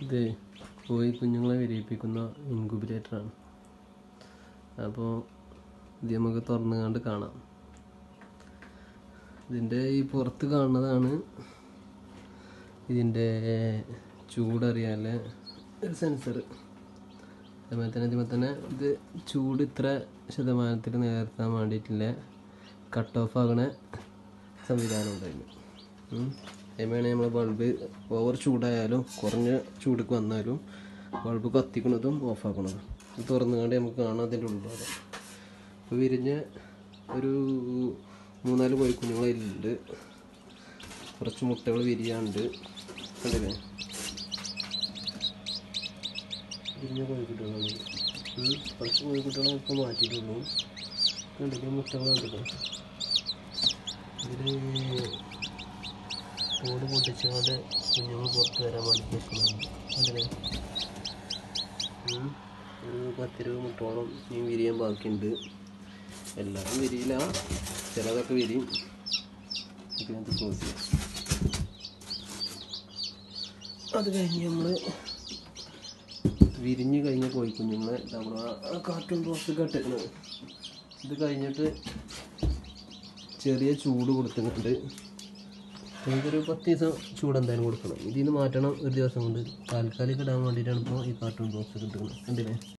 ഇത് കോഴി കുഞ്ഞുങ്ങളെ വിരിയിപ്പിക്കുന്ന ഇൻകുബിലേറ്ററാണ് അപ്പോൾ ഇത് നമുക്ക് തുറന്നു കണ്ട് കാണാം ഇതിൻ്റെ ഈ പുറത്ത് കാണുന്നതാണ് ഇതിൻ്റെ ചൂടറിയാനുള്ള ഒരു സെൻസർ അതുപോലെ തന്നെ അതുപോലെ തന്നെ ഇത് ചൂട് ഇത്ര ശതമാനത്തിൽ നിലനിർത്താൻ വേണ്ടിയിട്ടുള്ള കട്ട് ഓഫ് ആകണ സംവിധാനം ഉണ്ടായിരുന്നു അതിനാണ് നമ്മൾ ബൾബ് ഓവർ ചൂടായാലും കുറഞ്ഞ ചൂടിക്ക് വന്നാലും ബൾബ് കത്തിക്കണതും ഓഫാക്കണതും ഇത് തുറന്നുകൊണ്ട് നമുക്ക് കാണാം അതിൻ്റെ ഉൾഭാഗം ഇപ്പോൾ വിരിഞ്ഞ് ഒരു മൂന്നാല് കോഴിക്കുഞ്ഞുങ്ങളുണ്ട് കുറച്ച് മുട്ടകൾ വിരിയാണ്ട് കണ്ടില്ലേ വിരിഞ്ഞ കോഴിക്കുട്ടികളാണ് ഉം. കുറച്ച് കോഴിക്കുട്ടികളെ ഇപ്പോൾ മാറ്റിയിട്ടുള്ളൂ കണ്ടില്ലേ മുട്ടകൾ കണ്ടില്ലേ ഇതിൽ തോട് പൊട്ടിച്ചുകൊണ്ട് കുഞ്ഞുങ്ങൾ പുറത്ത് വരാൻ വേണ്ടി വെക്കുന്നതാണ് അതിന് ഒരു പത്തിരുപത് മുട്ടോളം ഇനി വിരിയാൻ ബാക്കിയുണ്ട് എല്ലാവരും വിരിയില്ല ചിലതൊക്കെ വിരിയും ഇതിനകത്ത് ക്ലോസ് ചെയ്യാം അത് കഴിഞ്ഞ് നമ്മൾ വിരിഞ്ഞ് കഴിഞ്ഞ കോഴിക്കുഞ്ഞുങ്ങളെ നമ്മൾ ആ കാർട്ടൂൺ ബോക്സ് കെട്ടിക്കുന്നത് ഇത് കഴിഞ്ഞിട്ട് ചെറിയ ചൂട് കൊടുത്തിട്ടുണ്ട് നമുക്കൊരു പത്ത് ദിവസം ചൂട് എന്തായാലും കൊടുക്കണം ഇതിൽ നിന്ന് മാറ്റണം ഒരു ദിവസം കൊണ്ട് താൽക്കാലിക ഇടാൻ വേണ്ടിയിട്ടാണ് ഇപ്പോൾ ഈ കാർട്ടൂൺ ബോക്സ് കിട്ടുന്നത് കണ്ടില്ലേ